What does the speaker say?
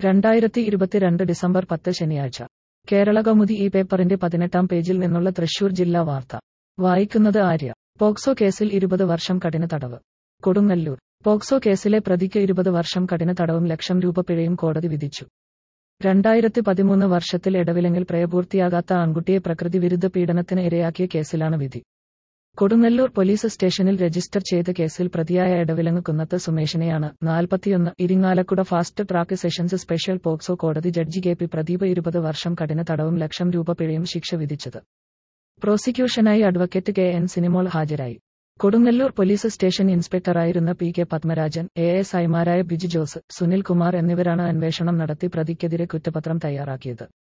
രണ്ടായിരത്തി ഇരുപത്തിരണ്ട് ഡിസംബർ പത്ത് ശനിയാഴ്ച കേരള കൗമുദി ഈ പേപ്പറിന്റെ പതിനെട്ടാം പേജിൽ നിന്നുള്ള തൃശൂർ ജില്ലാ വാർത്ത വായിക്കുന്നത് ആര്യ പോക്സോ കേസിൽ ഇരുപത് വർഷം കഠിന തടവ് കൊടുങ്ങല്ലൂർ പോക്സോ കേസിലെ പ്രതിക്ക് ഇരുപത് വർഷം കഠിന തടവും ലക്ഷം രൂപ പിഴയും കോടതി വിധിച്ചു രണ്ടായിരത്തി പതിമൂന്ന് വർഷത്തിൽ ഇടവിലങ്ങിൽ പ്രായപൂർത്തിയാകാത്ത ആൺകുട്ടിയെ പ്രകൃതി വിരുദ്ധ പീഡനത്തിന് ഇരയാക്കിയ കേസിലാണ് വിധി കൊടുങ്ങല്ലൂർ പോലീസ് സ്റ്റേഷനിൽ രജിസ്റ്റർ ചെയ്ത കേസിൽ പ്രതിയായ ഇടവിലങ്ങ് കുന്നത്ത് സുമേഷിനെയാണ് നാൽപ്പത്തിയൊന്ന് Irinjalakuda fast track sessions special POCSO കോടതി ജഡ്ജി കെ പി പ്രദീപ് ഇരുപത് വർഷം കഠിന തടവും ലക്ഷം രൂപ പിഴയും ശിക്ഷ വിധിച്ചത് പ്രോസിക്യൂഷനായി അഡ്വക്കേറ്റ് കെ എൻ സിനിമോൾ ഹാജരായി കൊടുങ്ങല്ലൂർ പോലീസ് സ്റ്റേഷൻ ഇൻസ്പെക്ടറായിരുന്ന P K Padmarajan A S ഐമാരായ ബിജു ജോസ് സുനിൽ കുമാർ എന്നിവരാണ് അന്വേഷണം നടത്തി പ്രതിക്കെതിരെ കുറ്റപത്രം തയ്യാറാക്കിയത്